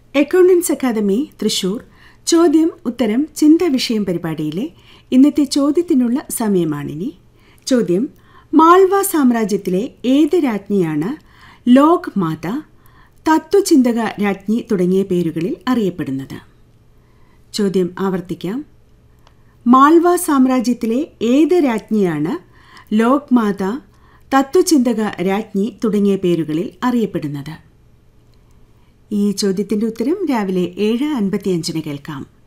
accountants academy Thrissur ചോദ്യം ഉത്തരം ചിന്ത വിഷയം പരിപാടിയിലെ ഇന്നത്തെ ചോദ്യത്തിനുള്ള സമയമാണിനി ചോദ്യം മാൾവ സാമ്രാജ്യത്തിലെ ഏത് രാജ്ഞിയാണ് ലോക് മാത തത്വചിന്തക രാജ്ഞി തുടങ്ങിയ പേരുകളിൽ അറിയപ്പെടുന്നത് ചോദ്യം ആവർത്തിക്കാം മാൾവ സാമ്രാജ്യത്തിലെ ഏത് രാജ്ഞിയാണ് ലോക് മാത തത്വചിന്തക രാജ്ഞി തുടങ്ങിയ പേരുകളിൽ അറിയപ്പെടുന്നത് ഈ ചോദ്യത്തിന്റെ ഉത്തരം രാവിലെ ഏഴ് അൻപത്തിയഞ്ചിന് കേൾക്കാം